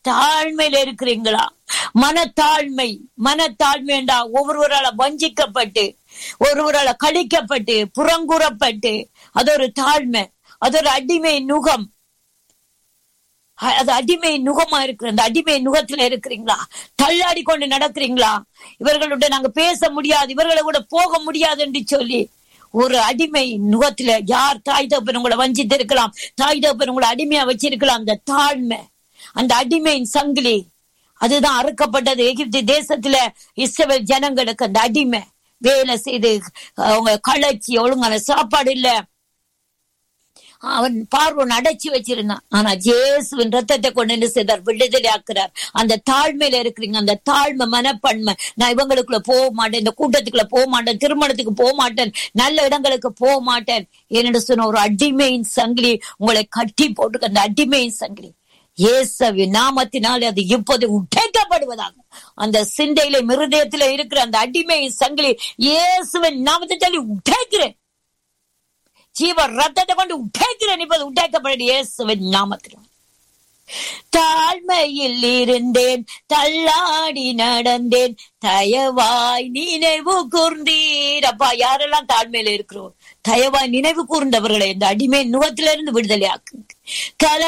தாழ்மையில இருக்கிறீங்களா மனத்தாழ்மை மனத்தாழ்மைண்டா ஒவ்வொருவரால வஞ்சிக்கப்பட்டு ஒருவரால கழிக்கப்பட்டு புறங்குறப்பட்டு அது ஒரு தாழ்மை அது ஒரு அடிமை நுகம் அ- அது அடிமை நுகமா இருக்கிற அந்த அடிமை நுகத்துல இருக்கிறீங்களா தள்ளாடி கொண்டு நடக்கிறீங்களா இவர்களுடைய நாங்க பேச முடியாது இவர்களை கூட போக முடியாது என்று சொல்லி ஒரு அடிமை நுகத்துல யார் தாய் தகப்பன் உங்களை வஞ்சித்து இருக்கலாம் தாய் தகப்பன் உங்களை அடிமையா வச்சிருக்கலாம் அந்த தாழ்மை அந்த அடிமையின் சங்கிலி அதுதான் அறுக்கப்பட்டது எகிப்து தேசத்துல இஸ்ரவேல் ஜனங்களுக்கு அந்த அடிமை வேலை செய்து அவங்க களைச்சி ஒழுங்கான சாப்பாடு இல்ல அவன் பார்வன் அடைச்சி வச்சிருந்தான் ஆனா ஜேசுவின் ரத்தத்தை கொண்டு என்ன செய்தார் விடுதலை ஆக்குறார் அந்த தாழ்மையில இருக்கிறீங்க அந்த தாழ்மை மனப்பன்மை நான் இவங்களுக்குள்ள போக மாட்டேன் இந்த கூட்டத்துக்குள்ள போக மாட்டேன் திருமணத்துக்கு போக மாட்டேன் நல்ல இடங்களுக்கு போக மாட்டேன் என்னென்னு சொன்ன ஒரு அடிமையின் சங்கிலி உங்களை கட்டி போட்டு அந்த அடிமையின் சங்கிலி இயேசுவின் நாமத்தினால் அது இப்போது உடைக்கப்படுவதாக அந்த சிந்தையில மிருதயத்துல இருக்கிற அந்த அடிமையின் சங்கிலி இயேசுவின் நாமத்தை சொல்லி உடைக்கிறேன் ஜீவ ரத்தத்தை கொண்டு உடைக்கிறேன் இப்போது உடைக்கப்பட இயேசுவின் நாமத்தில் தாழ்மையில் இருந்தேன் தள்ளாடி நடந்தேன் தயவாய் நினைவு கூர்ந்தீர் அப்பா யாரெல்லாம் தாழ்மையில இருக்கிறோம் தயவாய் நினைவு கூர்ந்தவர்களை இந்த அடிமை நுகத்திலிருந்து விடுதலை ஆக்குங்க கல